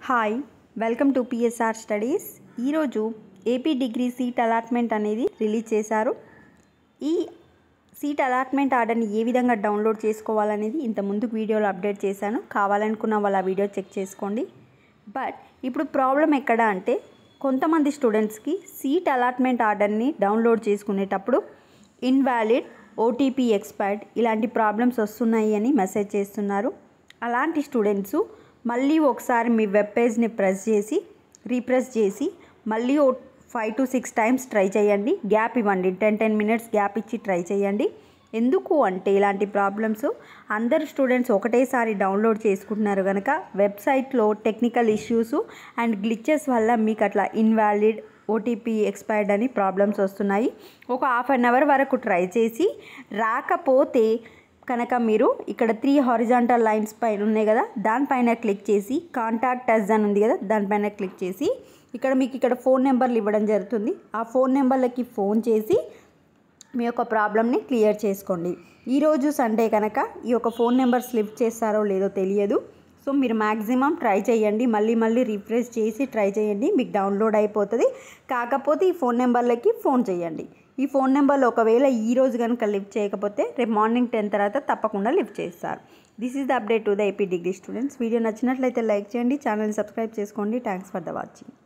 hi welcome to PSR studies ఈరోజు AP degree seat allotment అనేది release చేశారు ఈ సీట్ అలాట్మెంట్ ఆర్డర్ని ఏ విధంగా డౌన్లోడ్ చేసుకోవాలనేది ఇంత ముందుకు వీడియోలో అప్డేట్ చేశాను కావాలనుకున్న వాళ్ళు ఆ వీడియో చెక్ చేసుకోండి బట్ ఇప్పుడు ప్రాబ్లం ఎక్కడ అంటే కొంతమంది స్టూడెంట్స్కి సీట్ అలాట్మెంట్ ఆర్డర్ని డౌన్లోడ్ చేసుకునేటప్పుడు ఇన్వాలిడ్ ఓటీపీ ఎక్స్పైర్డ్ ఇలాంటి ప్రాబ్లమ్స్ వస్తున్నాయి అని మెసేజ్ చేస్తున్నారు అలాంటి స్టూడెంట్స్ మళ్ళీ ఒకసారి మీ వెబ్ పేజ్ని ప్రెస్ చేసి రీప్రెస్ చేసి మళ్ళీ ఓ five to six times try చేయండి గ్యాప్ ఇవ్వండి టెన్ టెన్ మినిట్స్ గ్యాప్ ఇచ్చి ట్రై చేయండి ఎందుకు అంటే ఇలాంటి ప్రాబ్లమ్స్ అందరు స్టూడెంట్స్ ఒకటేసారి డౌన్లోడ్ చేసుకుంటున్నారు కనుక వెబ్సైట్లో టెక్నికల్ ఇష్యూస్ అండ్ గ్లిచెస్ వల్ల మీకు అట్లా ఇన్వాలిడ్ ఓటీపీ ఎక్స్పైర్డ్ అని ప్రాబ్లమ్స్ వస్తున్నాయి ఒక హాఫ్ అన్ అవర్ వరకు ట్రై చేసి రాకపోతే కనుక మీరు ఇక్కడ త్రీ హారిజాంటల్ లైన్స్ పైన ఉన్నాయి కదా దానిపైన క్లిక్ చేసి కాంటాక్ట్ అస్ అని ఉంది కదా దానిపైన క్లిక్ చేసి ఇక్కడ మీకు ఇక్కడ ఫోన్ నెంబర్లు ఇవ్వడం జరుగుతుంది ఆ ఫోన్ నెంబర్లకి ఫోన్ చేసి మీ యొక్క ప్రాబ్లమ్ని క్లియర్ చేసుకోండి ఈరోజు సండే కనుక ఈ యొక్క ఫోన్ నెంబర్ స్లిప్ చేస్తారో లేదో తెలియదు సో మీరు మ్యాక్సిమం ట్రై చేయండి మళ్ళీ మళ్ళీ రిఫ్రెష్ చేసి ట్రై చేయండి మీకు డౌన్లోడ్ అయిపోతుంది కాకపోతే ఈ ఫోన్ నెంబర్లకి ఫోన్ చేయండి ఈ ఫోన్ నెంబర్లో ఒకవేళ ఈ రోజు కనుక లిఫ్ట్ చేయకపోతే రేపు మార్నింగ్ టెన్ తర్వాత తప్పకుండా లిఫ్ట్ చేస్తారు this is the update to the AP degree students video నచ్చినట్లయితే లైక్ చేయండి ఛానల్ని సబ్స్క్రైబ్ చేసుకోండి థ్యాంక్స్ ఫర్ ద వాచింగ్